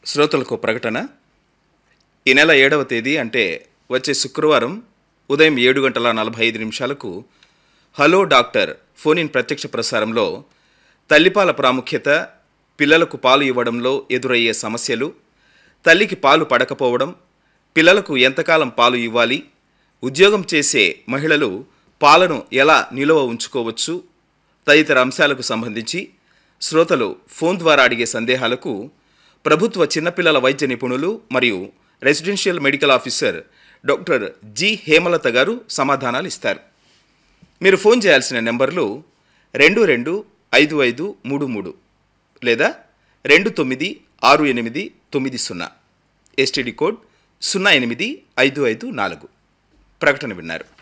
శ్రోతలకు ప్రకటన ఈ నెల ఏడవ తేదీ అంటే వచ్చే శుక్రవారం ఉదయం ఏడు గంటల నలభై ఐదు నిమిషాలకు హలో డాక్టర్ ఫోన్ ఇన్ ప్రత్యక్ష ప్రసారంలో తల్లిపాల ప్రాముఖ్యత పిల్లలకు పాలు ఇవ్వడంలో ఎదురయ్యే సమస్యలు తల్లికి పాలు పడకపోవడం పిల్లలకు ఎంతకాలం పాలు ఇవ్వాలి ఉద్యోగం చేసే మహిళలు పాలను ఎలా నిలువ ఉంచుకోవచ్చు తదితర అంశాలకు సంబంధించి శ్రోతలు ఫోన్ ద్వారా అడిగే సందేహాలకు ప్రభుత్వ చిన్నపిల్లల వైద్య నిపుణులు మరియు residential medical officer doctor G Hemalatha garu సమాధానాలు ఇస్తారు మీరు ఫోన్ చేయాల్సిన నెంబర్లు రెండు రెండు ఐదు ఐదు మూడు మూడు లేదా రెండు తొమ్మిది ఆరు ఎనిమిది తొమ్మిది సున్నా ఎస్టీడీ కోడ్ సున్నా ఎనిమిది ఐదు ఐదు నాలుగు ప్రకటన విన్నారు